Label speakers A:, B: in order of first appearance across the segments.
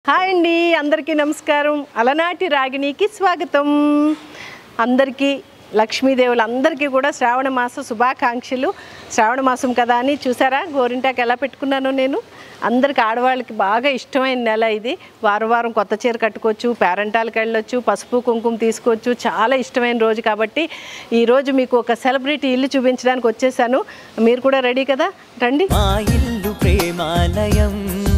A: Hi అండి అందరికీ నమస్కారం అలనాటి రాగిణికి స్వాగతం అందరికీ లక్ష్మీదేవులు అందరికీ కూడా శ్రావణ మాస శుభాకాంక్షలు శ్రావణ మాసం కదా అని చూసారా గోరింటాకు ఎలా పెట్టుకున్నానో నేను అందరికి ఆడవాళ్ళకి బాగా ఇష్టమైన నెల ఇది వారం వారం కొత్త చీర కట్టుకోవచ్చు పేరంటాలకు వెళ్ళొచ్చు పసుపు కుంకుమ తీసుకోవచ్చు చాలా ఇష్టమైన రోజు కాబట్టి ఈరోజు మీకు ఒక సెలబ్రిటీ ఇల్లు చూపించడానికి వచ్చేసాను మీరు కూడా రెడీ కదా రండి
B: మా ఇల్లు ప్రేమాలయం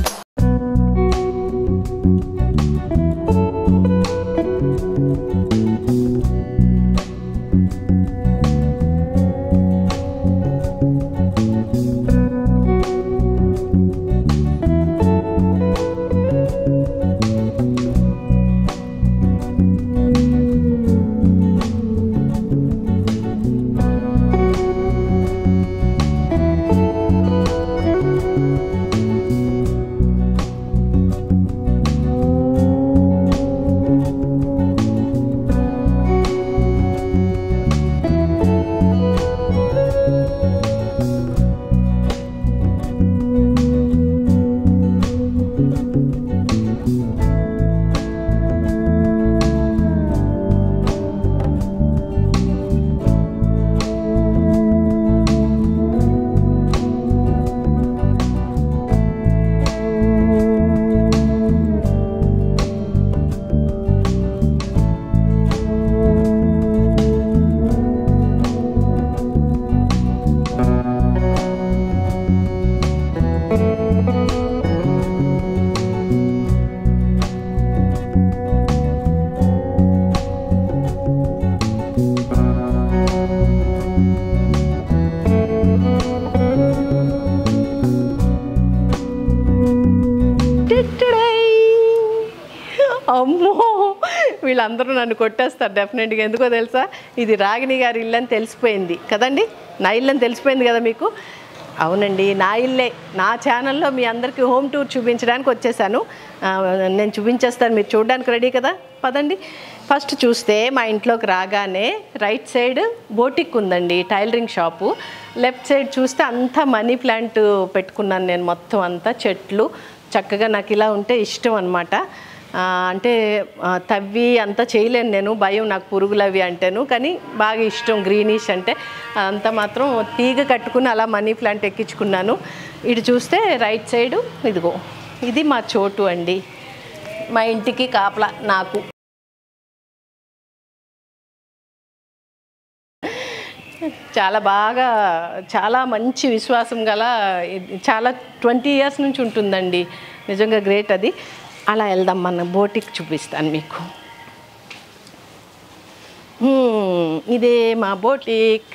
A: టిట్టడై. అమ్మో వీళ్ళందరూ నన్ను కొట్టేస్తారు డెఫినెట్గా ఎందుకో తెలుసా ఇది రాగిణి గారి ఇల్లు అని తెలిసిపోయింది కదండి నా ఇల్లు అని తెలిసిపోయింది కదా మీకు అవునండి నా ఇల్లే నా ఛానల్లో మీ అందరికీ హోమ్ టూర్ చూపించడానికి వచ్చేసాను ఆ, నేను చూపించేస్తాను మీరు చూడడానికి రెడీ కదా పదండి ఫస్ట్ చూస్తే మా ఇంట్లోకి రాగానే రైట్ సైడ్ బోటిక్ ఉందండి టైలరింగ్ షాపు లెఫ్ట్ సైడ్ చూస్తే అంతా మనీ ప్లాంట్ పెట్టుకున్నాను నేను మొత్తం అంతా చెట్లు చక్కగా నాకు ఇలా ఉంటే ఇష్టం అనమాట అంటే ఆ, తవ్వి అంతా చేయలేను నేను భయం నాకు పురుగులు అవి అంటేను కానీ బాగా ఇష్టం గ్రీనిష్ అంటే అంతా మాత్రం తీగ కట్టుకుని అలా మనీ ప్లాంట్ ఎక్కించుకున్నాను ఇటు చూస్తే రైట్ సైడు ఇదిగో ఇది మా చోటు అండి మా ఇంటికి కాపలా నాకు చాలా బాగా చాలా మంచి విశ్వాసం గల ఇది చాలా ట్వంటీ ఇయర్స్ నుంచి ఉంటుందండి నిజంగా గ్రేట్ అది అలా వెళ్దాం మన బోటిక్ చూపిస్తాను మీకు హ్మ్, ఇదే మా బోటిక్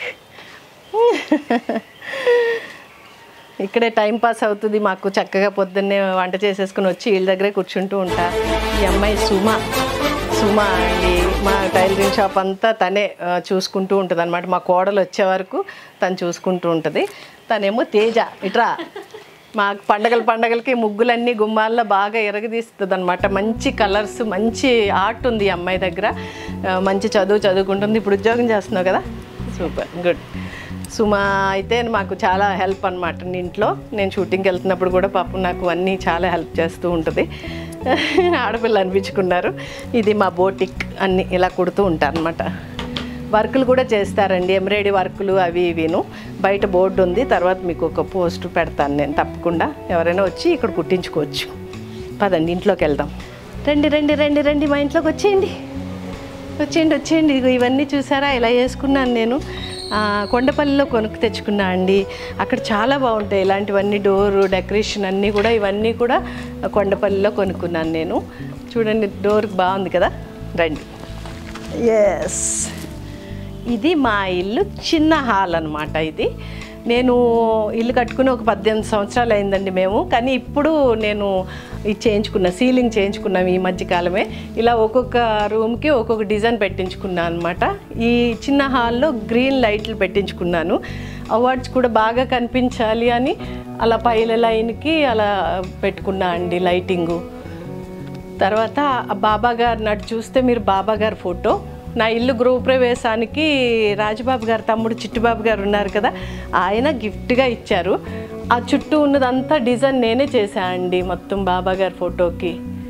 A: ఇక్కడే టైం పాస్ అవుతుంది మాకు చక్కగా పొద్దున్నే వంట చేసేసుకుని వచ్చి వీళ్ళ దగ్గరే కూర్చుంటూ ఉంటా ఈ అమ్మాయి సుమ సుమ అండి మా టైలరింగ్ షాప్ అంతా తనే ఆ, చూసుకుంటూ ఉంటుంది అనమాట మా కోడలు వచ్చే వరకు తను చూసుకుంటూ ఉంటుంది తనేమో తేజ ఇట్రా మా పండగల పండగలకి ముగ్గులన్నీ గుమ్మాల్లో బాగా ఎరగదీస్తుంది అనమాట మంచి కలర్స్ మంచి ఆర్ట్ ఉంది ఈ అమ్మాయి దగ్గర ఆ, మంచి చదువు చదువుకుంటుంది ఇప్పుడు ఉద్యోగం చేస్తున్నావు కదా సూపర్ గుడ్ సుమా అయితే మాకు చాలా హెల్ప్ అనమాట ఇంట్లో నేను షూటింగ్కి వెళ్తున్నప్పుడు కూడా పాపం నాకు అన్నీ చాలా హెల్ప్ చేస్తూ ఉంటుంది ఆడపిల్ల అనిపించుకున్నారు ఇది మా బోటిక్ అన్ని ఇలా కుడుతూ ఉంటారనమాట వర్కులు కూడా చేస్తారండి ఎంబ్రాయిడరీ వర్కులు అవి ఇవిను బయట బోర్డు ఉంది తర్వాత మీకు ఒక పోస్ట్ పెడతాను నేను తప్పకుండా ఎవరైనా వచ్చి ఇక్కడ కుట్టించుకోవచ్చు పదండి ఇంట్లోకి వెళ్దాం రండి రండి రండి రండి మా ఇంట్లోకి వచ్చేయండి వచ్చేయండి వచ్చేయండి ఇదిగో ఇవన్నీ చూసారా ఇలా వేసుకున్నాను నేను ఆ, కొండపల్లిలో కొనుక్కు తెచ్చుకున్నా అండి అక్కడ చాలా బాగుంటాయి ఇలాంటివన్నీ డోరు డెకరేషన్ అన్నీ కూడా ఇవన్నీ కూడా కొండపల్లిలో కొనుక్కున్నాను నేను చూడండి డోర్ బాగుంది కదా రండి ఎస్ ఇది మా ఇల్లు చిన్న హాల్ అనమాట ఇది నేను ఇల్లు కట్టుకుని ఒక పద్దెనిమిది సంవత్సరాలు అయిందండి మేము కానీ ఇప్పుడు నేను ఇది చేయించుకున్నా సీలింగ్ చేయించుకున్నాం ఈ మధ్యకాలమే ఇలా ఒక్కొక్క రూమ్కి ఒక్కొక్క డిజైన్ పెట్టించుకున్నాను అనమాట ఈ చిన్న హాల్లో గ్రీన్ లైట్లు పెట్టించుకున్నాను అవార్డ్స్ కూడా బాగా కనిపించాలి అని అలా పైల లైన్కి అలా పెట్టుకున్నా అండి లైటింగు తర్వాత ఆ బాబా గారు నటు చూస్తే మీరు బాబా గారి ఫోటో నా ఇల్లు గృహప్రవేశానికి రాజబాబు గారు తమ్ముడు చిట్టుబాబు గారు ఉన్నారు కదా ఆయన గిఫ్ట్గా ఇచ్చారు ఆ చుట్టూ ఉన్నదంతా డిజైన్ నేనే చేశా అండి మొత్తం బాబా గారి ఫోటోకి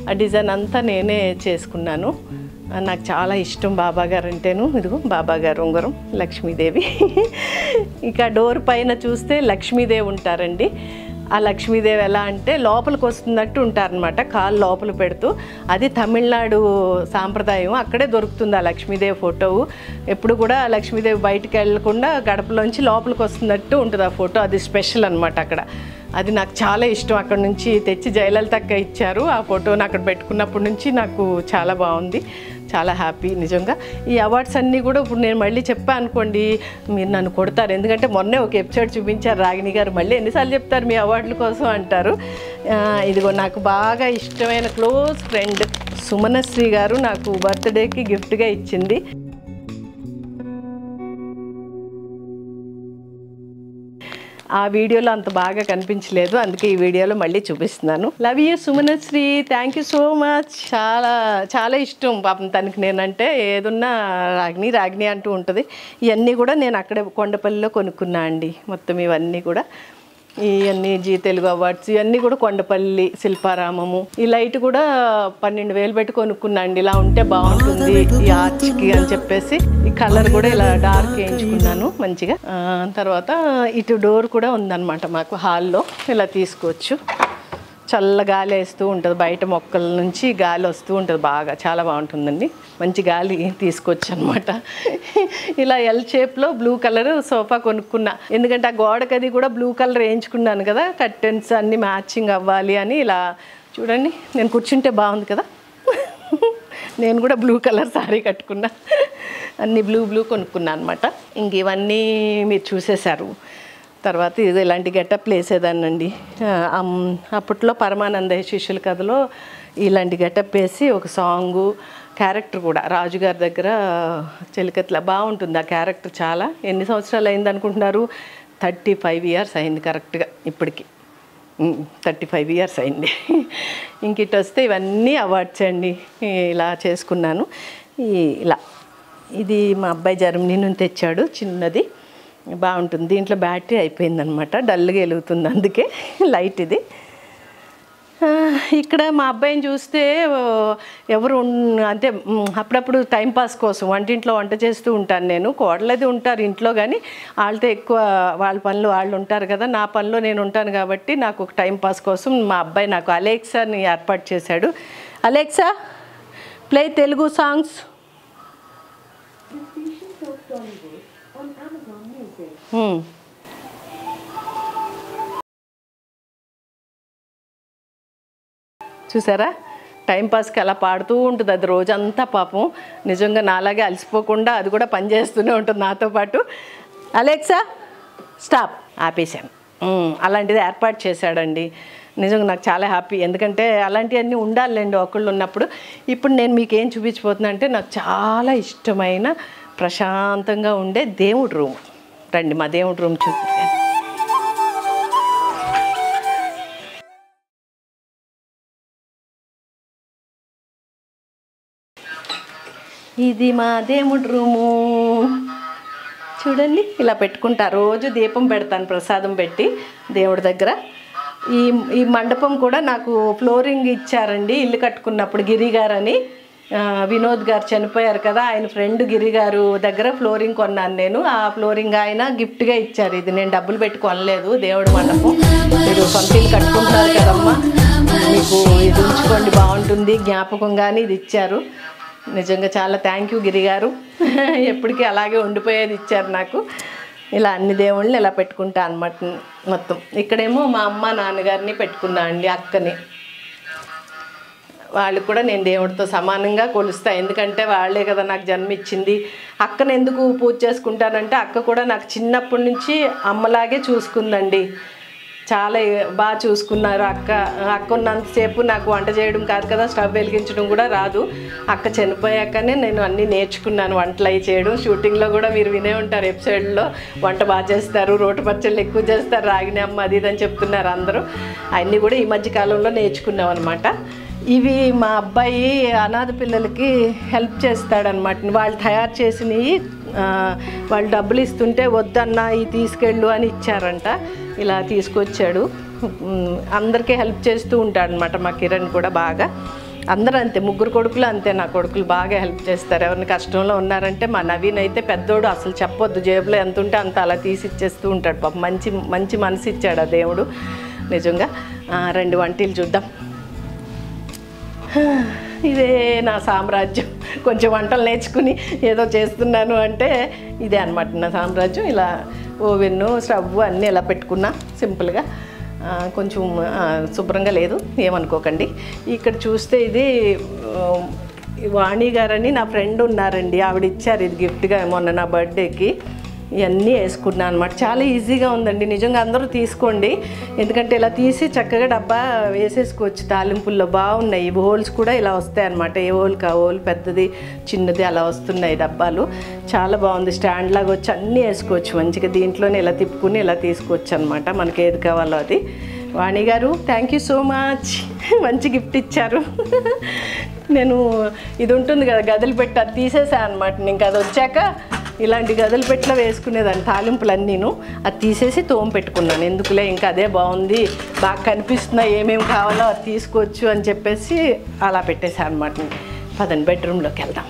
A: ఆ డిజైన్ అంతా నేనే చేసుకున్నాను ఆ, నాకు చాలా ఇష్టం బాబా గారు అంటేను ఇదిగో బాబా గారు ఉంగరం లక్ష్మీదేవి ఇక డోర్ పైన చూస్తే లక్ష్మీదేవి ఉంటారండి ఆ లక్ష్మీదేవి ఎలా అంటే లోపలికి వస్తున్నట్టు ఉంటారనమాట కాలు లోపల పెడుతూ అది తమిళనాడు సాంప్రదాయం అక్కడే దొరుకుతుంది ఆ లక్ష్మీదేవి ఫోటో ఎప్పుడు కూడా ఆ లక్ష్మీదేవి బయటికి వెళ్ళకుండా గడపలోంచి లోపలికి వస్తున్నట్టు ఉంటుంది ఆ ఫోటో అది స్పెషల్ అనమాట అక్కడ అది నాకు చాలా ఇష్టం అక్కడ నుంచి తెచ్చి జయలలితక్క ఇచ్చారు ఆ ఫోటోని అక్కడ పెట్టుకున్నప్పటి నుంచి నాకు చాలా బాగుంది చాలా హ్యాపీ నిజంగా ఈ అవార్డ్స్ అన్నీ కూడా ఇప్పుడు నేను మళ్ళీ చెప్పా అనుకోండి మీరు నన్ను కొడతారు ఎందుకంటే మొన్నే ఒక ఎపిసోడ్ చూపించారు రాగిణి గారు మళ్ళీ ఎన్నిసార్లు చెప్తారు మీ అవార్డుల కోసం అంటారు ఆ, ఇదిగో నాకు బాగా ఇష్టమైన క్లోజ్ ఫ్రెండ్ సుమనశ్రీ గారు నాకు బర్త్డేకి గిఫ్ట్గా ఇచ్చింది ఆ వీడియోలో అంత బాగా కనిపించలేదు అందుకే ఈ వీడియోలో మళ్ళీ చూపిస్తున్నాను love you Sumanasri thank you so much చాలా చాలా ఇష్టం పాపం తనకి నేనంటే ఏదున్నా రాగిని రాగిని అంటూ ఉంటుంది ఇవన్నీ కూడా నేను అక్కడే కొండపల్లిలో కొనుక్కున్నా అండి మొత్తం ఇవన్నీ కూడా ఇవన్నీ జీ తెలుగు అవార్డ్స్ ఇవన్నీ కూడా కొండపల్లి శిల్పారామము ఈ లైట్ కూడా పన్నెండు వేలు పెట్టి కొనుక్కున్నా అండి ఇలా ఉంటే బాగుంటుంది ఈ ఆర్చ్కి అని చెప్పేసి ఈ కలర్ కూడా ఇలా డార్క్ వేయించుకున్నాను మంచిగా ఆ, తర్వాత ఇటు డోర్ కూడా ఉందన్నమాట మాకు హాల్లో ఇలా తీసుకోవచ్చు చల్ల గాలి వేస్తూ ఉంటుంది బయట మొక్కల నుంచి గాలి వస్తూ ఉంటుంది బాగా చాలా బాగుంటుందండి మంచి గాలి తీసుకోవచ్చు అనమాట ఇలా ఎల్ షేప్లో బ్లూ కలర్ సోఫా కొనుక్కున్నా ఎందుకంటే ఆ గోడకి అది కూడా బ్లూ కలర్ వేయించుకున్నాను కదా కర్టెన్స్ అన్నీ మ్యాచింగ్ అవ్వాలి అని ఇలా చూడండి నేను కూర్చుంటే బాగుంది కదా నేను కూడా బ్లూ కలర్ సారీ కట్టుకున్నా అన్ని బ్లూ బ్లూ కొనుక్కున్నా అనమాట ఇంక ఇవన్నీ మీరు చూసేశారు తర్వాత ఇది ఇలాంటి గెటప్ వేసేదాన్నండి ఆ, అమ్- అప్పట్లో పరమానంద శిష్యుల కథలో ఇలాంటి గెటప్ వేసి ఒక సాంగు క్యారెక్టర్ కూడా రాజుగారి దగ్గర చెలికట్ల బాగుంటుంది ఆ క్యారెక్టర్ చాలా ఎన్ని సంవత్సరాలు అయింది అనుకుంటున్నారు థర్టీ ఫైవ్ ఇయర్స్ అయింది కరెక్ట్గా ఇప్పటికి థర్టీ ఫైవ్ ఇయర్స్ అయింది ఇంక ఇటు వస్తే ఇవన్నీ అవార్డ్స్ అండి ఇలా చేసుకున్నాను ఈ ఇలా ఇది మా అబ్బాయి జర్మనీ నుంచి తెచ్చాడు చిన్నది బాగుంటుంది దీంట్లో బ్యాటరీ అయిపోయిందనమాట డల్గా వెలుగుతుంది అందుకే లైట్ ఇది ఆ, ఇక్కడ మా అబ్బాయిని చూస్తే ఓ, ఎవరు ఉన్- అంటే మ్, అప్పుడప్పుడు టైంపాస్ కోసం వంటింట్లో వంట చేస్తూ ఉంటాను నేను కోడలది ఉంటారు ఇంట్లో కానీ వాళ్ళతో ఎక్కువ వాళ్ళ పనులు వాళ్ళు ఉంటారు కదా నా పనిలో నేను ఉంటాను కాబట్టి నాకు ఒక టైంపాస్ కోసం మా అబ్బాయి నాకు అలెక్సాని ఏర్పాటు చేశాడు అలెక్సా ప్లే తెలుగు సాంగ్స్ హ్మ్. చూసారా టైంపాస్కి అలా పాడుతూ ఉంటుంది అది రోజంతా పాపం నిజంగా నాలాగే అలసిపోకుండా అది కూడా పనిచేస్తూనే ఉంటుంది నాతో పాటు అలెక్సా స్టాప్ ఆపేశాను ఉమ్, అలాంటిది ఏర్పాటు చేశాడండి నిజంగా నాకు చాలా హ్యాపీ ఎందుకంటే అలాంటివన్నీ ఉండాలండి ఒకళ్ళు ఉన్నప్పుడు ఇప్పుడు నేను మీకు ఏం చూపించబోతున్నా అంటే నాకు చాలా ఇష్టమైన ప్రశాంతంగా ఉండే దేవుడి రూమ్ రండి మా దేవుడి రూమ్ చూపిస్తాను ఇది మా దేవుడి రూము చూడండి ఇలా పెట్టుకుంటా రోజు దీపం పెడతాను ప్రసాదం పెట్టి దేవుడి దగ్గర ఈ ఈ మండపం కూడా నాకు ఫ్లోరింగ్ ఇచ్చారండి ఇల్లు కట్టుకున్నప్పుడు గిరి గారు అని ఆ, వినోద్ గారు చనిపోయారు కదా ఆయన ఫ్రెండ్ గిరి గారు దగ్గర ఫ్లోరింగ్ కొన్నాను నేను ఆ ఫ్లోరింగ్ ఆయన గిఫ్ట్గా ఇచ్చారు ఇది నేను డబ్బులు పెట్టి కొనలేదు దేవుడి మండపం మీరు సొంత ఇల్లు కట్టుకుంటున్నారు కదమ్మా మీకు ఇది ఉంచుకోండి బాగుంటుంది జ్ఞాపకం కానీ ఇది ఇచ్చారు నిజంగా చాలా థ్యాంక్ యూ గిరి గారు ఎప్పటికీ అలాగే ఉండిపోయేది ఇచ్చారు నాకు ఇలా అన్ని దేవుళ్ళని ఇలా పెట్టుకుంటా అనమాట మొత్తం ఇక్కడేమో మా అమ్మ నాన్నగారిని పెట్టుకున్నా అండి అక్కని వాళ్ళు కూడా నేను దేవుడితో సమానంగా కొలుస్తా ఎందుకంటే వాళ్ళే కదా నాకు జన్మిచ్చింది అక్కను ఎందుకు పూజ చేసుకుంటానంటే అక్క కూడా నాకు చిన్నప్పటి నుంచి అమ్మలాగే చూసుకుందండి చాలా బాగా చూసుకున్నారు అక్క అక్క ఉన్నంతసేపు నాకు వంట చేయడం కాదు కదా స్టవ్ వెలిగించడం కూడా రాదు అక్క చనిపోయాకనే నేను అన్నీ నేర్చుకున్నాను వంటలు అవి చేయడం షూటింగ్లో కూడా మీరు వినే ఉంటారు ఎపిసోడ్లో వంట బాగా చేస్తారు రోటి పచ్చళ్ళు ఎక్కువ చేస్తారు రాగిని అమ్మ అది ఇది అని చెప్తున్నారు అందరూ అన్నీ కూడా ఈ మధ్య కాలంలో నేర్చుకున్నాం అనమాట ఇవి మా అబ్బాయి అనాథ పిల్లలకి హెల్ప్ చేస్తాడనమాట వాళ్ళు తయారు చేసినవి ఆ, వాళ్ళు డబ్బులు ఇస్తుంటే వద్దన్నా ఇవి తీసుకెళ్ళు అని ఇచ్చారంట ఇలా తీసుకొచ్చాడు ఉమ్, అందరికీ హెల్ప్ చేస్తూ ఉంటాడనమాట మా కిరణ్ కూడా బాగా అందరూ అంతే ముగ్గురు కొడుకులు అంతే నా కొడుకులు బాగా హెల్ప్ చేస్తారు ఎవరిని కష్టంలో ఉన్నారంటే మా నవీన్ అయితే పెద్దోడు అసలు చెప్పొద్దు జేబులో ఎంత ఉంటే అంత అలా తీసి ఇచ్చేస్తూ ఉంటాడు పాప మంచి మంచి మనసు ఇచ్చాడు ఆ దేవుడు నిజంగా ఆ, రెండు వంటలు చూద్దాం ఇదే నా సామ్రాజ్యం కొంచెం వంటలు నేర్చుకుని ఏదో చేస్తున్నాను అంటే ఇదే అనమాట నా సామ్రాజ్యం ఇలా ఓవెన్ స్టవ్ అన్నీ ఇలా పెట్టుకున్నా సింపుల్గా ఆ, కొంచెం ఆ, శుభ్రంగా లేదు ఏమనుకోకండి ఇక్కడ చూస్తే ఇది ఆ, వాణి గారని నా ఫ్రెండ్ ఉన్నారండి ఆవిడ ఇచ్చారు ఇది గిఫ్ట్గా మొన్న నా బర్త్డేకి ఇవన్నీ వేసుకున్నాను అనమాట చాలా ఈజీగా ఉందండి నిజంగా అందరూ తీసుకోండి ఎందుకంటే ఇలా తీసి చక్కగా డబ్బా వేసేసుకోవచ్చు తాలింపుల్లో బాగున్నాయి ఈ హోల్స్ కూడా ఇలా వస్తాయి అనమాట ఏ హోల్ కా హోల్ పెద్దది చిన్నది అలా వస్తున్నాయి డబ్బాలు చాలా బాగుంది స్టాండ్ లాగా వచ్చి అన్నీ వేసుకోవచ్చు మంచిగా దీంట్లోనే ఇలా తిప్పుకుని ఇలా తీసుకోవచ్చు అనమాట మనకి ఏది కావాలో అది వాణి గారు థ్యాంక్ యూ సో మచ్ మంచి గిఫ్ట్ ఇచ్చారు నేను ఇది ఉంటుంది కదా గదులు పెట్టి అది తీసేసాను అనమాట ఇంకా అది వచ్చాక ఇలాంటి గదులు పెట్టిలో వేసుకునేదాన్ని తాలింపులన్నీను అది తీసేసి తోమ పెట్టుకున్నాను ఎందుకులే ఇంకా అదే బాగుంది బాగా కనిపిస్తున్నా ఏమేమి కావాలో అది తీసుకోవచ్చు అని చెప్పేసి అలా పెట్టేశాను అనమాట పదండి బెడ్రూమ్లోకి వెళ్దాం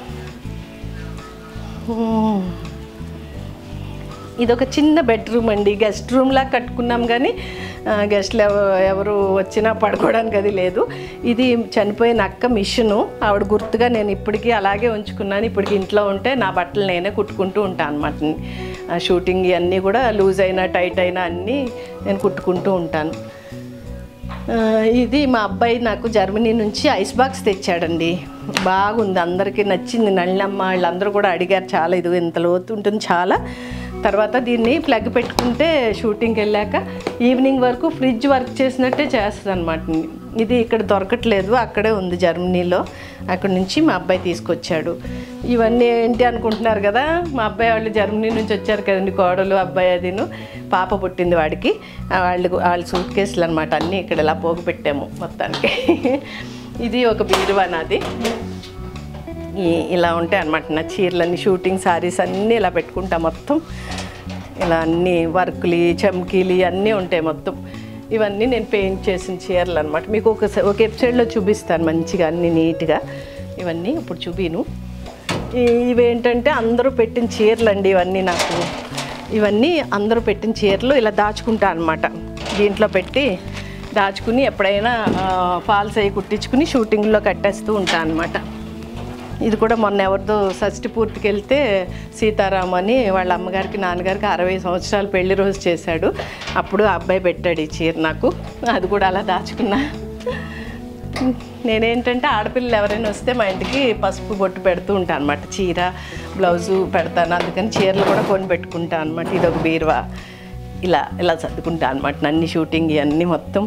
A: హ్మ్. ఇది ఒక చిన్న బెడ్రూమ్ అండి గెస్ట్ రూమ్లా కట్టుకున్నాం కానీ ఆ, గెస్ట్లు ఎవ- ఎవరు వచ్చినా పడుకోవడానికి అది లేదు ఇది చనిపోయిన అక్క మిషను ఆవిడ గుర్తుగా నేను ఇప్పటికీ అలాగే ఉంచుకున్నాను ఇప్పటికి ఇంట్లో ఉంటే నా బట్టలు నేనే కుట్టుకుంటూ ఉంటాను అనమాట షూటింగ్ ఇవన్నీ కూడా లూజ్ అయినా టైట్ అయినా అన్నీ నేను కుట్టుకుంటూ ఉంటాను ఆ, ఇది మా అబ్బాయి నాకు జర్మనీ నుంచి ఐస్ బాక్స్ తెచ్చాడండి బాగుంది అందరికీ నచ్చింది నళ్ళమ్మ వాళ్ళందరూ కూడా అడిగారు చాలా ఇది ఇంత లోతు ఉంటుంది చాలా తర్వాత దీన్ని ప్లగ్ పెట్టుకుంటే షూటింగ్కి వెళ్ళాక ఈవినింగ్ వరకు ఫ్రిడ్జ్ వర్క్ చేసినట్టే చేస్తుంది అనమాట ఇది ఇక్కడ దొరకట్లేదు అక్కడే ఉంది జర్మనీలో అక్కడ నుంచి మా అబ్బాయి తీసుకొచ్చాడు ఇవన్నీ ఏంటి అనుకుంటున్నారు కదా మా అబ్బాయి వాళ్ళు జర్మనీ నుంచి వచ్చారు కదండి కోడలు అబ్బాయి అదిను పాప పుట్టింది వాడికి ఆ వాళ్ళు వాళ్ళ సూట్ కేసులు అనమాట అన్నీ ఇక్కడ ఇలా పోగు పెట్టాము మొత్తానికి ఇది ఒక బీరువా నాది ఈ- ఇలా ఉంటాయి అనమాట నా చీరలన్నీ షూటింగ్ సారీస్ అన్నీ ఇలా పెట్టుకుంటా మొత్తం ఇలా అన్నీ వర్కులు చమ్కీలు అన్నీ ఉంటాయి మొత్తం ఇవన్నీ నేను పెయింట్ చేసిన చీరలు అనమాట మీకు ఒక ఒక ఎపిసోడ్లో చూపిస్తాను మంచిగా అన్ని నీట్గా ఇవన్నీ ఇప్పుడు చూపిను ఈ- ఇవేంటంటే అందరూ పెట్టిన చీరలు అండి ఇవన్నీ నాకు ఇవన్నీ అందరూ పెట్టిన చీరలు ఇలా దాచుకుంటా అనమాట దీంట్లో పెట్టి దాచుకుని ఎప్పుడైనా ఫాల్స్ అయ్యి కుట్టించుకుని షూటింగ్లో కట్టేస్తూ ఉంటాను అనమాట ఇది కూడా మొన్న ఎవరిదో షష్టి పూర్తికి వెళ్తే సీతారాం అని వాళ్ళ అమ్మగారికి నాన్నగారికి అరవై సంవత్సరాలు పెళ్లి రోజు చేశాడు అప్పుడు ఆ అబ్బాయి పెట్టాడు ఈ చీర నాకు అది కూడా అలా దాచుకున్నా నేనేంటంటే ఆడపిల్లలు ఎవరైనా వస్తే మా ఇంటికి పసుపు బొట్టు పెడుతూ ఉంటాను అనమాట చీర బ్లౌజు పెడతాను అందుకని చీరలు కూడా కొని పెట్టుకుంటాను అనమాట ఇది ఒక బీరువా ఇలా ఇలా సర్దుకుంటాను అనమాట అన్ని షూటింగ్ ఇవన్నీ మొత్తం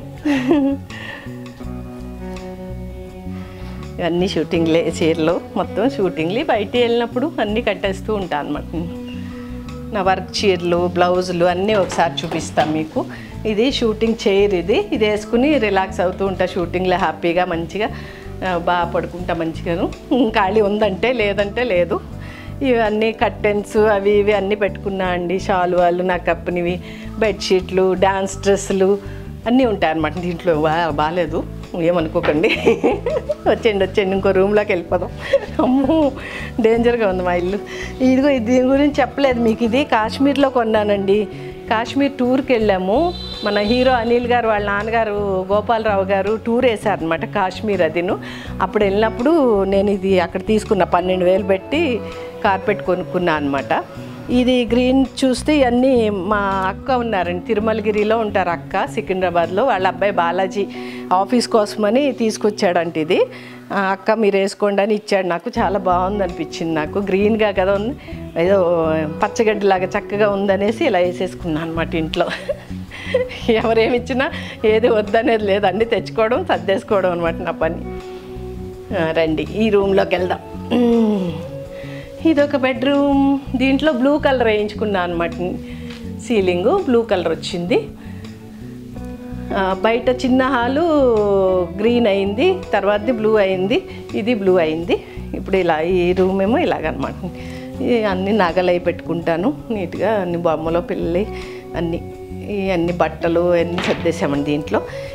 A: ఇవన్నీ షూటింగ్లే చీరలు మొత్తం షూటింగ్లు బయటికి వెళ్ళినప్పుడు అన్నీ కట్టేస్తూ ఉంటాను అనమాట నా వర్క్ చీరలు బ్లౌజులు అన్నీ ఒకసారి చూపిస్తాను మీకు ఇది షూటింగ్ చైర్ ఇది ఇది వేసుకుని రిలాక్స్ అవుతూ ఉంటా షూటింగ్లో హ్యాపీగా మంచిగా ఆ, బాగా పడుకుంటా మంచిగాను ఖాళీ ఉందంటే లేదంటే లేదు ఇవన్నీ కర్టెన్స్ అవి ఇవి అన్నీ పెట్టుకున్నా అండి షాల్ వాళ్ళు నాకు కప్పనివి బెడ్షీట్లు డ్యాన్స్ డ్రెస్సులు అన్నీ ఉంటాయి అన్నమాట దీంట్లో బా బాగాలేదు ఏమనుకోకండి వచ్చేయండి వచ్చేయండి ఇంకో రూమ్లోకి వెళ్ళిపోదాం అమ్మో డేంజర్గా ఉంది మా ఇల్లు ఇదిగో ఇది దీని గురించి చెప్పలేదు మీకు ఇది కాశ్మీర్లో కొన్నానండి కాశ్మీర్ టూర్కి వెళ్ళాము మన హీరో అనిల్ గారు వాళ్ళ నాన్నగారు గోపాలరావు గారు టూర్ వేశారనమాట కాశ్మీర్ అదిను అప్పుడు వెళ్ళినప్పుడు నేను ఇది అక్కడ తీసుకున్న పన్నెండు వేలు పెట్టి కార్పెట్ కొనుక్కున్నా అనమాట ఇది గ్రీన్ చూస్తే ఇవన్నీ మా అక్క ఉన్నారండి తిరుమలగిరిలో ఉంటారు అక్క సికింద్రాబాద్లో వాళ్ళ అబ్బాయి బాలాజీ ఆఫీస్ కోసమని తీసుకొచ్చాడంట ఇది ఆ, అక్క మీరు వేసుకోండి అని ఇచ్చాడు నాకు చాలా బాగుంది అనిపించింది నాకు గ్రీన్గా కదా ఉంది ఏదో పచ్చగడ్డిలాగా చక్కగా ఉందనేసి ఇలా వేసేసుకున్నాను అనమాట ఇంట్లో ఎవరేమి ఇచ్చినా ఏది వద్దనేది లేదు అన్నీ తెచ్చుకోవడం సర్దేసుకోవడం అనమాట నా పని ఆ, రండి ఈ రూమ్లోకి వెళ్దాం మ్మ్. ఇది ఒక బెడ్రూమ్ దీంట్లో బ్లూ కలర్ వేయించుకున్నా అనమాట సీలింగు బ్లూ కలర్ వచ్చింది ఆ, బయట చిన్న హాలు గ్రీన్ అయింది తర్వాతది బ్లూ అయింది ఇది బ్లూ అయింది ఇప్పుడు ఇలా ఈ రూమ్ ఏమో ఇలాగనమాట ఈ అన్ని నగలు అవి పెట్టుకుంటాను నీట్గా అన్ని బొమ్మలు పిల్లలు అన్ని ఈ అన్ని బట్టలు అన్నీ సర్దేశామండి దీంట్లో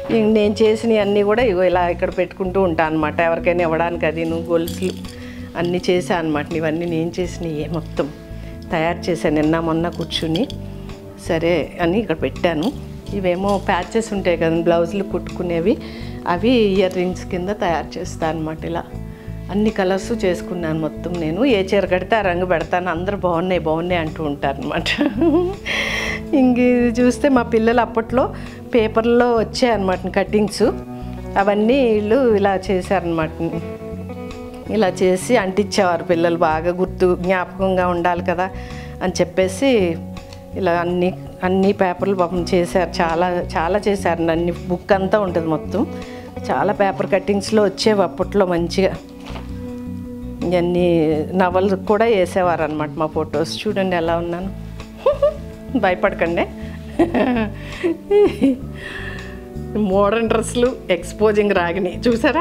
A: ఇంక నేను చేసినవి అన్నీ కూడా ఇగో ఇలా ఇక్కడ పెట్టుకుంటూ ఉంటాను అనమాట ఎవరికైనా ఇవ్వడానికి అది నువ్వు గొలుసులు అన్నీ చేశాను అనమాట ఇవన్నీ నేను చేసినవి మొత్తం తయారు చేశాను నిన్న మొన్న కూర్చుని సరే అని ఇక్కడ పెట్టాను ఇవేమో ప్యాచెస్ ఉంటాయి కదా బ్లౌజులు కుట్టుకునేవి అవి ఇయర్ రింగ్స్ కింద తయారు చేస్తాను అనమాట ఇలా అన్ని కలర్స్ చేసుకున్నాను మొత్తం నేను ఏ చీర కడితే ఆ రంగు పెడతాను అందరూ బాగున్నాయి బాగున్నాయి అంటూ ఉంటారు అనమాట ఇంక ఇది చూస్తే మా పిల్లలు అప్పట్లో పేపర్లో వచ్చాయన్నమాట కటింగ్స్ అవన్నీ వీళ్ళు ఇలా చేశారనమాట ఇలా చేసి అంటించేవారు పిల్లలు బాగా గుర్తు జ్ఞాపకంగా ఉండాలి కదా అని చెప్పేసి ఇలా అన్ని అన్ని పేపర్లు పాపం చేశారు చాలా చాలా చేశారు అన్ని బుక్ అంతా ఉంటుంది మొత్తం చాలా పేపర్ కట్టింగ్స్లో వచ్చేవి అప్పట్లో మంచిగా ఇవన్నీ నవలు కూడా వేసేవారు అనమాట మా ఫొటోస్ చూడండి ఎలా ఉన్నాను భయపడకండి మోడర్న్ డ్రెస్సులు ఎక్స్పోజింగ్ రాగిని చూసారా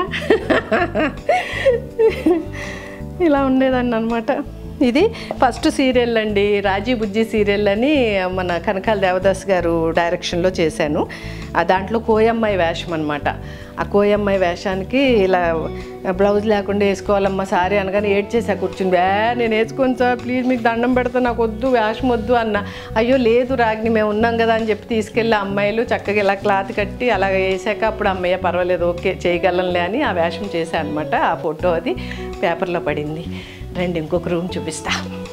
A: ఇలా ఉండేదాన్ని అనమాట ఇది ఫస్ట్ సీరియల్ అండి రాజీ బుజ్జి సీరియల్ అని మన కనకాల దేవదాస్ గారు డైరెక్షన్లో చేశాను ఆ దాంట్లో కోయమ్మాయి వేషం అనమాట ఆ కోయమ్మాయి వేషానికి ఇలా బ్లౌజ్ లేకుండా వేసుకోవాలమ్మా సారీ అనగానే ఏడ్ చేసా కూర్చుని వే నేను వేసుకోను సార్ ప్లీజ్ మీకు దండం పెడతా నాకు వద్దు వేషం వద్దు అన్న అయ్యో లేదు రాగిని మేము ఉన్నాం కదా అని చెప్పి తీసుకెళ్ళి అమ్మాయిలు చక్కగా ఇలా క్లాత్ కట్టి అలా వేసాక అప్పుడు అమ్మయ్య పర్వాలేదు ఓకే చేయగలంలే అని ఆ వేషం చేశాను అనమాట ఆ ఫోటో అది పేపర్లో పడింది రండి ఇంకొక రూమ్ చూపిస్తా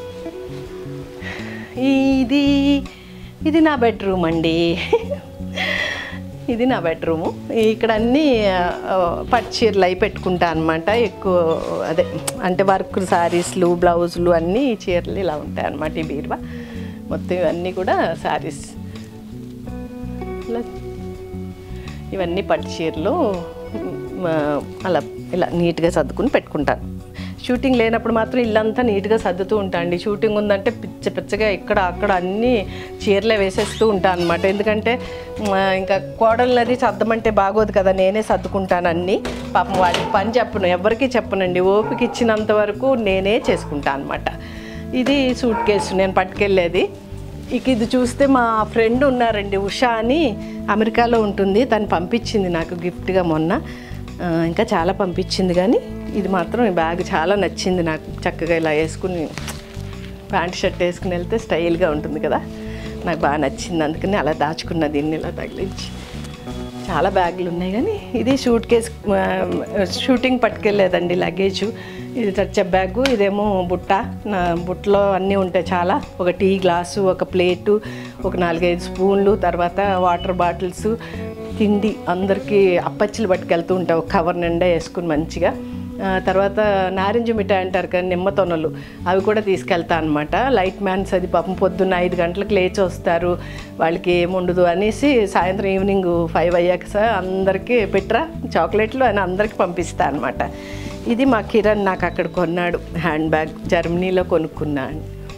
A: ఇది ఇది నా బెడ్రూమ్ అండి ఇది నా బెడ్రూము ఇక్కడ అన్నీ ఆ, పట్టు చీరలు అవి పెట్టుకుంటా అనమాట ఎక్కువ అదే అంటే వర్క్ శారీస్లు బ్లౌజులు అన్నీ ఈ చీరలు ఇలా ఉంటాయి అనమాట ఈ బీరువా మొత్తం ఇవన్నీ కూడా శారీస్ ఇలా ఇవన్నీ పట్టు చీరలు మ్, అలా ఇలా నీట్గా సర్దుకుని పెట్టుకుంటాను షూటింగ్ లేనప్పుడు మాత్రం ఇల్లంతా నీట్గా సర్దుతూ ఉంటాండి షూటింగ్ ఉందంటే పిచ్చ పిచ్చగా ఇక్కడ అక్కడ అన్నీ చీరలే వేసేస్తూ ఉంటాను అనమాట ఎందుకంటే మ్, ఇంకా కోడలు అది సర్దమంటే బాగోదు కదా నేనే సర్దుకుంటాను అన్నీ పాపం వాళ్ళకి పని చెప్పను ఎవరికీ చెప్పనండి ఓపిక ఇచ్చినంత వరకు నేనే చేసుకుంటాను అనమాట ఇది సూట్ కేసు నేను పట్టుకెళ్ళేది ఇక ఇది చూస్తే మా ఫ్రెండ్ ఉన్నారండి ఉషా అని అమెరికాలో ఉంటుంది తను పంపించింది నాకు గిఫ్ట్గా మొన్న ఆ, ఇంకా చాలా పంపించింది కానీ ఇది మాత్రం ఈ బ్యాగ్ చాలా నచ్చింది నాకు చక్కగా ఇలా వేసుకుని ప్యాంట్ షర్ట్ వేసుకుని వెళ్తే స్టైల్గా ఉంటుంది కదా నాకు బాగా నచ్చింది అందుకని అలా దాచుకున్న దీన్ని ఇలా తగిలించి చాలా బ్యాగులు ఉన్నాయి కానీ ఇది షూట్ కేస్ షూటింగ్ పట్టుకెళ్ళేదండి లగేజ్ ఇది టచ్ బ్యాగు ఇదేమో బుట్ట నా బుట్టలో అన్నీ ఉంటాయి చాలా ఒక టీ గ్లాసు ఒక ప్లేటు ఒక నాలుగైదు స్పూన్లు తర్వాత వాటర్ బాటిల్స్ తిండి అందరికీ అప్పచ్చులు పట్టుకెళ్తూ ఉంటాయి ఒక కవర్ నిండా వేసుకుని మంచిగా ఆ, తర్వాత నారింజ మిఠాయి అంటారు కదా నిమ్మ తొనలు అవి కూడా తీసుకెళ్తా అనమాట లైట్ మ్యాన్స్ అది పాపం పొద్దున్న ఐదు గంటలకు లేచి వస్తారు వాళ్ళకి ఏముండదు అనేసి సాయంత్రం ఈవినింగ్ ఫైవ్ అయ్యాక సార్ అందరికీ పెట్టరా చాక్లెట్లు అని అందరికీ పంపిస్తా అనమాట ఇది మా కిరణ్ నాకు అక్కడ కొన్నాడు హ్యాండ్ బ్యాగ్ జర్మనీలో కొనుక్కున్నాను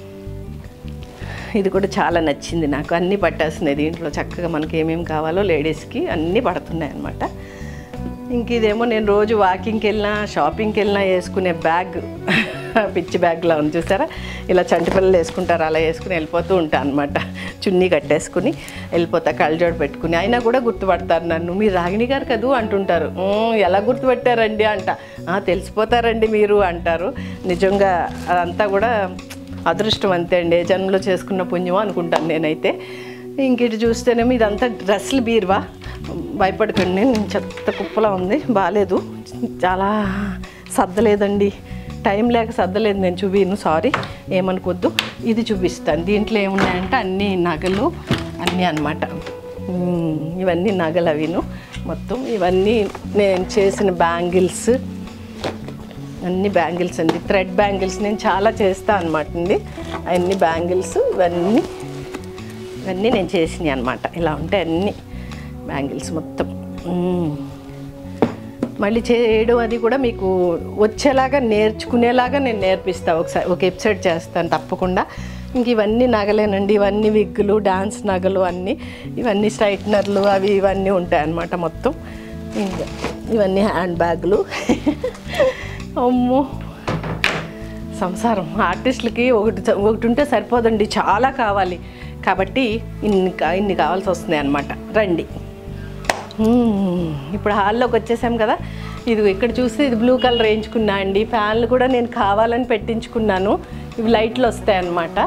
A: ఇది కూడా చాలా నచ్చింది నాకు అన్నీ పట్టేస్తున్నాయి దీంట్లో చక్కగా మనకి ఏమేమి కావాలో లేడీస్కి అన్నీ పడుతున్నాయి అనమాట ఇంక ఇదేమో నేను రోజు వాకింగ్కి వెళ్ళినా షాపింగ్కి వెళ్ళినా వేసుకునే బ్యాగ్ పిచ్చి బ్యాగ్లా ఉంది చూసారా ఇలా చంటి పిల్లలు వేసుకుంటారు అలా వేసుకుని వెళ్ళిపోతూ ఉంటాను అనమాట చున్నీ కట్టేసుకుని వెళ్ళిపోతా కళ్ళజోడు పెట్టుకుని అయినా కూడా గుర్తుపడతారు నన్ను మీరు రాగిణి గారు కదూ అంటుంటారు "ఉమ్, ఎలా గుర్తుపెట్టారండి అంట "ఆ, తెలిసిపోతారండి మీరు అంటారు నిజంగా అదంతా కూడా అదృష్టం అంతే అండి ఏ జన్మలో చేసుకున్న పుణ్యం అనుకుంటాను నేనైతే ఇంక ఇటు చూస్తేనేమో ఇదంతా డ్రెస్సులు బీరువా భయపడకండి నేను చెత్త కుప్పలా ఉంది బాగాలేదు చాలా సర్దలేదండి టైం లేక సర్దలేదు నేను చూపిను సారీ ఏమనుకోద్దు ఇది చూపిస్తాను దీంట్లో ఏమున్నాయంటే అన్ని నగలు అన్నీ అనమాట ఇవన్నీ నగలు అవిను మొత్తం ఇవన్నీ నేను చేసిన బ్యాంగిల్స్ అన్ని బ్యాంగిల్స్ అండి థ్రెడ్ బ్యాంగిల్స్ నేను చాలా చేస్తా అనమాట అండి అన్ని బ్యాంగిల్స్ ఇవన్నీ ఇవన్నీ నేను చేసినాయి అనమాట ఇలా ఉంటాయి అన్ని బ్యాంగిల్స్ మొత్తం మ్మ్. మళ్ళీ చేయడం అది కూడా మీకు వచ్చేలాగా నేర్చుకునేలాగా నేను నేర్పిస్తాను ఒకసారి ఒక ఎపిసోడ్ చేస్తాను తప్పకుండా ఇంక ఇవన్నీ నగలేనండి ఇవన్నీ విగ్గులు డాన్స్ నగలు అన్నీ ఇవన్నీ స్ట్రైట్నర్లు అవి ఇవన్నీ ఉంటాయి అన్నమాట మొత్తం ఇంకా ఇవన్నీ హ్యాండ్ బ్యాగులు అమ్మో సంసారం ఆర్టిస్టులకి ఒకటి ఒకటి ఉంటే సరిపోదండి చాలా కావాలి కాబట్టి ఇన్ని కా- ఇన్ని కావాల్సి వస్తున్నాయి అన్నమాట రండి మ్మ్. ఇప్పుడు హాల్లోకి వచ్చేసాం కదా ఇది ఇక్కడ చూస్తే ఇది బ్లూ కలర్ వేయించుకున్నా అండి ఫ్యాన్లు కూడా నేను కావాలని పెట్టించుకున్నాను ఇవి లైట్లు వస్తాయి అన్నమాట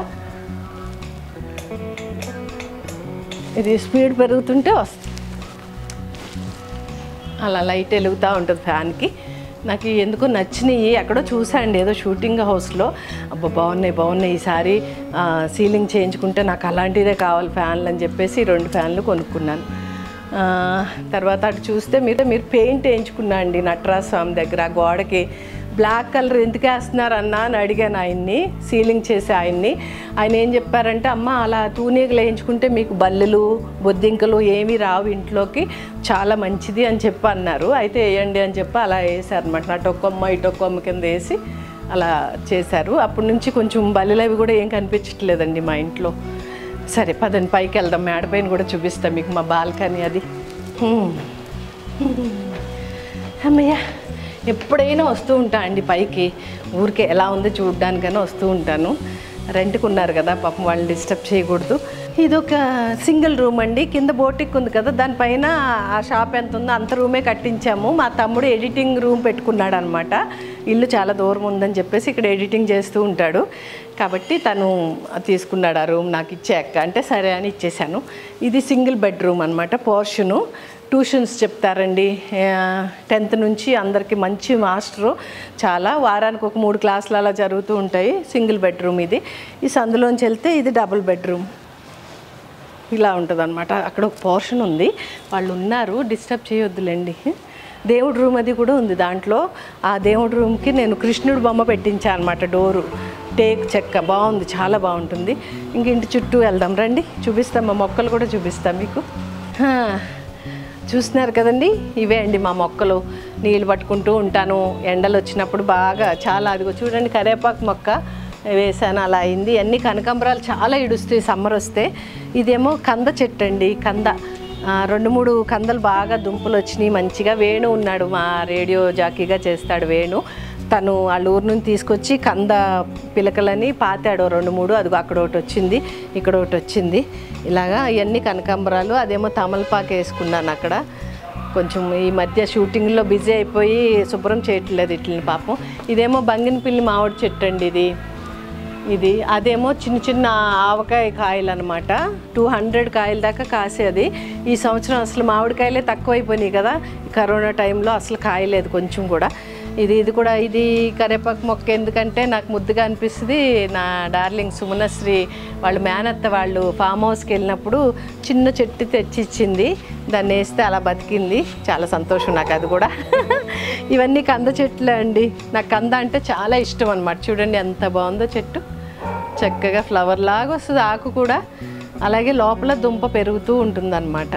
A: ఇది స్పీడ్ పెరుగుతుంటే వస్తుంది అలా లైట్ వెలుగుతూ ఉంటుంది ఫ్యాన్కి నాకు ఎందుకో నచ్చినాయి ఎక్కడో చూసాండి ఏదో షూటింగ్ హౌస్లో అబ్బా బాగున్నాయి బాగున్నాయి ఈసారి ఆ, సీలింగ్ చేయించుకుంటే నాకు అలాంటిదే కావాలి ఫ్యాన్లు అని చెప్పేసి ఈ రెండు ఫ్యాన్లు కొనుక్కున్నాను ఆ, తర్వాత అటు చూస్తే మీరు మీరు పెయింట్ వేయించుకున్నా అండి నటరాజ్ స్వామి దగ్గర ఆ గోడకి బ్లాక్ కలర్ ఎందుకు వేస్తున్నారు అన్న అని అడిగాను ఆయన్ని సీలింగ్ చేసే ఆయన్ని ఆయన ఏం చెప్పారంటే అమ్మ అలా తూనీగలు వేయించుకుంటే మీకు బల్లెలు బొద్దింకలు ఏమీ రావు ఇంట్లోకి చాలా మంచిది అని చెప్పి అన్నారు అయితే వేయండి అని చెప్పి అలా వేసారు అనమాట అటు ఒక కొమ్మ ఇటు ఒక కొమ్మ కింద వేసి అలా చేశారు అప్పటి నుంచి కొంచెం బల్లెలు అవి కూడా ఏం కనిపించట్లేదండి మా ఇంట్లో సరే పదండి పైకి వెళ్దాం మేడపైన కూడా చూపిస్తాం మీకు మా బాల్కనీ అది హ్మ్. అమ్మయ్య ఎప్పుడైనా వస్తూ ఉంటా అండి పైకి ఊరికే ఎలా ఉందో చూడడానికైనా వస్తూ ఉంటాను రెంట్కి ఉన్నారు కదా పాపం వాళ్ళని డిస్టర్బ్ చేయకూడదు ఇది ఒక సింగిల్ రూమ్ అండి కింద బోటిక్ ఉంది కదా దానిపైన ఆ షాప్ ఎంత ఉందో అంత రూమే కట్టించాము మా తమ్ముడు ఎడిటింగ్ రూమ్ పెట్టుకున్నాడు అనమాట ఇల్లు చాలా దూరం ఉందని చెప్పేసి ఇక్కడ ఎడిటింగ్ చేస్తూ ఉంటాడు కాబట్టి తను తీసుకున్నాడు ఆ రూమ్ నాకు ఇచ్చాక అంటే సరే అని ఇచ్చేసాను ఇది సింగిల్ బెడ్రూమ్ అనమాట పోర్షను ట్యూషన్స్ చెప్తారండి టెన్త్ నుంచి అందరికి మంచి మాస్టరు చాలా వారానికి ఒక మూడు క్లాసులు అలా జరుగుతూ ఉంటాయి సింగిల్ బెడ్రూమ్ ఇది ఈ సందులోంచి వెళ్తే ఇది డబుల్ బెడ్రూమ్ ఇలా ఉంటుంది అనమాట అక్కడ ఒక పోర్షన్ ఉంది వాళ్ళు ఉన్నారు డిస్టర్బ్ చేయొద్దులేండి దేవుడి రూమ్ అది కూడా ఉంది దాంట్లో ఆ దేవుడి రూమ్కి నేను కృష్ణుడు బొమ్మ పెట్టించాను అనమాట డోరు టేక్ చెక్క బాగుంది చాలా బాగుంటుంది ఇంక ఇంటి చుట్టూ వెళ్దాం రండి చూపిస్తాం మా మొక్కలు కూడా చూపిస్తాం మీకు హా. చూస్తున్నారు కదండి ఇవే అండి మా మొక్కలు నీళ్ళు పట్టుకుంటూ ఉంటాను ఎండలు వచ్చినప్పుడు బాగా చాలా అదిగో చూడండి కరేపాకు మొక్క వేసాను అలా అయింది అన్ని కనకాంబరాలు చాలా ఇడుస్తాయి సమ్మర్ వస్తే ఇదేమో కంద చెట్టు అండి కంద ఆ, రెండు మూడు కందలు బాగా దుంపలు వచ్చినాయి మంచిగా వేణు ఉన్నాడు మా రేడియో జాకీగా చేస్తాడు వేణు తను వాళ్ళ ఊరు నుంచి తీసుకొచ్చి కంద పిలకలని పాతాడు ఓ రెండు మూడు అదిగో అక్కడ ఒకటి వచ్చింది ఇక్కడ ఒకటి వచ్చింది ఇలాగా ఇవన్నీ కనకాంబరాలు అదేమో తమలపాకు వేసుకున్నాను అక్కడ కొంచెం ఈ మధ్య షూటింగ్లో బిజీ అయిపోయి శుభ్రం చేయట్లేదు ఇట్లని పాపం ఇదేమో బంగినపిల్లి మామిడి చెట్టు అండి ఇది ఇది అదేమో చిన్న చిన్న ఆవకాయ కాయలు అనమాట టూ హండ్రెడ్ కాయల దాకా కాసేది ఈ సంవత్సరం అసలు మామిడికాయలే తక్కువైపోయినాయి కదా ఈ కరోనా టైంలో అసలు కాయలేదు కొంచెం కూడా ఇది ఇది కూడా ఇది కరేపాకు మొక్క ఎందుకంటే నాకు ముద్దుగా అనిపిస్తుంది నా డార్లింగ్ సుమనశ్రీ వాళ్ళు మేనత్త వాళ్ళు ఫామ్ హౌస్కి వెళ్ళినప్పుడు చిన్న చెట్టు తెచ్చి ఇచ్చింది దాన్ని వేస్తే అలా బతికింది చాలా సంతోషం నాకు అది కూడా ఇవన్నీ కంద చెట్లే అండి నాకు కంద అంటే చాలా ఇష్టం అనమాట చూడండి ఎంత బాగుందో చెట్టు చక్కగా ఫ్లవర్ లాగా వస్తుంది ఆకు కూడా అలాగే లోపల దుంప పెరుగుతూ ఉంటుందన్నమాట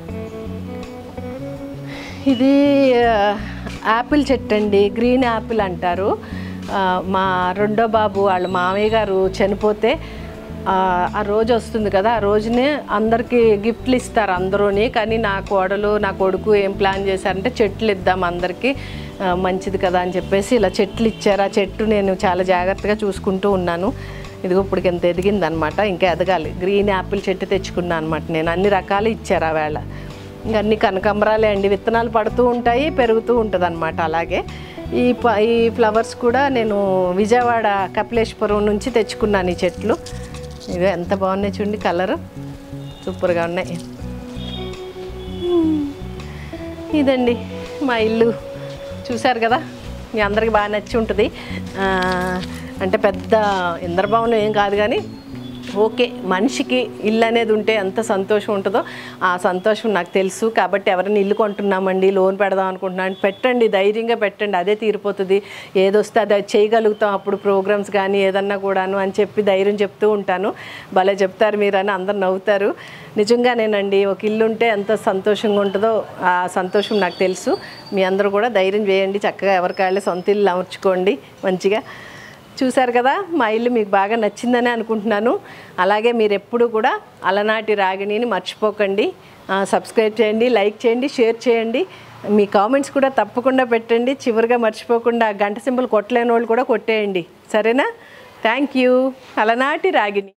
A: ఇది ఆ, యాపిల్ చెట్టు అండి గ్రీన్ యాపిల్ అంటారు ఆ, మా రెండో బాబు వాళ్ళ మామయ్య గారు చనిపోతే ఆ, ఆ రోజు వస్తుంది కదా ఆ రోజునే అందరికీ గిఫ్ట్లు ఇస్తారు అందరూని కానీ నా కోడలు నా కొడుకు ఏం ప్లాన్ చేశారంటే చెట్లు ఇద్దాం అందరికీ ఆ, మంచిది కదా అని చెప్పేసి ఇలా చెట్లు ఇచ్చారు ఆ చెట్టు నేను చాలా జాగ్రత్తగా చూసుకుంటూ ఉన్నాను ఇదిగో ఇప్పుడు ఎంత ఎదిగిందనమాట ఇంకా ఎదగాలి గ్రీన్ యాపిల్ చెట్టు తెచ్చుకున్నాను అనమాట నేను అన్ని రకాలు ఇచ్చారు ఆ వేళ ఇంకా అన్ని కనకాంబరాలే అండి విత్తనాలు పడుతూ ఉంటాయి పెరుగుతూ ఉంటుంది అనమాట అలాగే ఈ ప ఈ ఫ్లవర్స్ కూడా నేను విజయవాడ కపిలేశ్వరం నుంచి తెచ్చుకున్నాను ఈ చెట్లు ఇదే ఎంత బాగున్నాయి చూడండి కలరు సూపర్గా ఉన్నాయి ఇదండి మా ఇల్లు చూశారు కదా మీ అందరికి బాగా నచ్చి ఉంటుంది ఆ, అంటే పెద్ద ఇంద్రభవనం ఏం కాదు కానీ ఓకే మనిషికి ఇల్లు అనేది ఉంటే ఎంత సంతోషం ఉంటుందో ఆ సంతోషం నాకు తెలుసు కాబట్టి ఎవరైనా ఇల్లు కొంటున్నామండి లోన్ పెడదాం అనుకుంటున్నాను పెట్టండి ధైర్యంగా పెట్టండి అదే తీరిపోతుంది ఏదొస్తే అది చేయగలుగుతాం అప్పుడు ప్రోగ్రామ్స్ కానీ ఏదన్నా కూడాను అని చెప్పి ధైర్యం చెప్తూ ఉంటాను భలే చెప్తారు మీరు అని అందరు నవ్వుతారు నిజంగానేనండి ఒక ఇల్లు ఉంటే ఎంత సంతోషంగా ఉంటుందో ఆ సంతోషం నాకు తెలుసు మీ అందరూ కూడా ధైర్యం చేయండి చక్కగా ఎవరికాళ్ళే సొంత ఇల్లు అమర్చుకోండి మంచిగా చూశారు కదా మా ఇల్లు మీకు బాగా నచ్చిందని అనుకుంటున్నాను అలాగే మీరు ఎప్పుడు కూడా అలనాటి రాగిణిని మర్చిపోకండి ఆ, సబ్స్క్రైబ్ చేయండి లైక్ చేయండి షేర్ చేయండి మీ కామెంట్స్ కూడా తప్పకుండా పెట్టండి చివరిగా మర్చిపోకుండా గంట సింబల్ కొట్టలేని వాళ్ళు కూడా కొట్టేయండి సరేనా థ్యాంక్ యూ అలనాటి రాగిణి